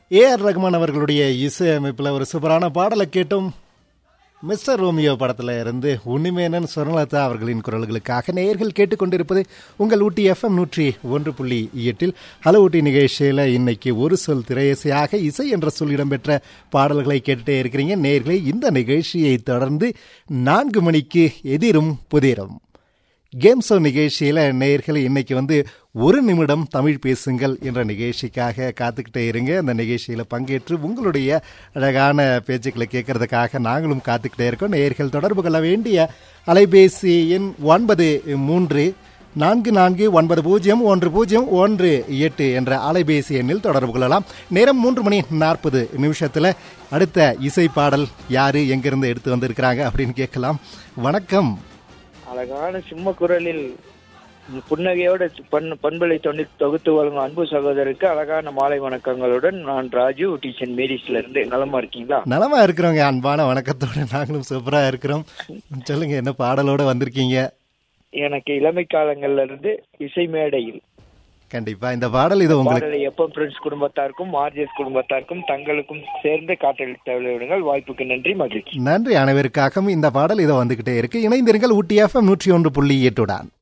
A R Rahman அவர்களுடைய இசையமைப்பில் ஒரு சூப்பரான பாடலை கேட்டோம் மிஸ்டர் ரோமியோ படத்தில் இருந்து உன்னிமேனன் சுவர்ணலதா அவர்களின் குரல்களுக்காக நேயர்கள் கேட்டுக்கொண்டிருப்பது உங்கள் ஊட்டி எஃப்எம் நூற்றி ஒன்று புள்ளி எட்டில் ஹலோ ஊட்டி நிகழ்ச்சியில் இன்னைக்கு ஒரு சொல் திரையசையாக இசை என்ற சொல் இடம்பெற்ற பாடல்களை கேட்டுட்டே இருக்கிறீங்க நேயர்களே இந்த நிகழ்ச்சியை தொடர்ந்து நான்கு மணிக்கு எதிரும் புதிரும் கேம் ஷோ நிகழ்ச்சியில் நேயர்கள் இன்னைக்கு வந்து ஒரு நிமிடம் தமிழ் பேசுங்கள் என்ற நிகழ்ச்சிக்காக காத்துக்கிட்டே இருங்க அந்த நிகழ்ச்சியில் பங்கேற்று உங்களுடைய அழகான பேச்சுக்களை கேட்கறதுக்காக நாங்களும் காத்துக்கிட்டே இருக்கோம் நேயர்கள் தொடர்பு கொள்ள வேண்டிய அலைபேசி எண் ஒன்பது மூன்று நான்கு நான்கு ஒன்பது பூஜ்ஜியம் ஒன்று பூஜ்ஜியம் ஒன்று எட்டு என்ற அலைபேசி எண்ணில் தொடர்பு கொள்ளலாம் நேரம் மூன்று மணி நாற்பது நிமிஷத்தில் அடுத்த இசை பாடல் யாரு எங்கிருந்து எடுத்து வந்திருக்கிறாங்க அப்படின்னு கேட்கலாம் வணக்கம் அழகான சிம்ம குரலில் புன்னகையோட பண் பண்பலை தொண்ணி தொகுத்து வழங்கும் அன்பு சகோதரருக்கு அழகான மாலை வணக்கங்களுடன் நான் ராஜு டீச்சன் மேரிஸ்ல இருந்து நலமா இருக்கீங்களா நலமா இருக்கிறோங்க அன்பான வணக்கத்தோட நாங்களும் சூப்பரா இருக்கிறோம் சொல்லுங்க என்ன பாடலோட வந்திருக்கீங்க எனக்கு இளமை காலங்கள்ல இருந்து இசை மேடையில் கண்டிப்பா இந்த பாடல் இது உங்களுக்கு பாடலை எப்போ ஃப்ரெண்ட்ஸ் குடும்பத்தாருக்கும் ஆர்ஜிஎஸ் குடும்பத்தாருக்கும் தங்களுக்கும் சேர்ந்து காற்றளித்த விடுங்கள் வாய்ப்புக்கு நன்றி மகிழ்ச்சி நன்றி அனைவருக்காகவும் இந்த பாடல் இதோ வந்துகிட்டே இருக்கு இணைந்திருங்கள் ஊட்டி எஃப்எம் நூற்றி ஒன்று புள்ளி எட்டுடன்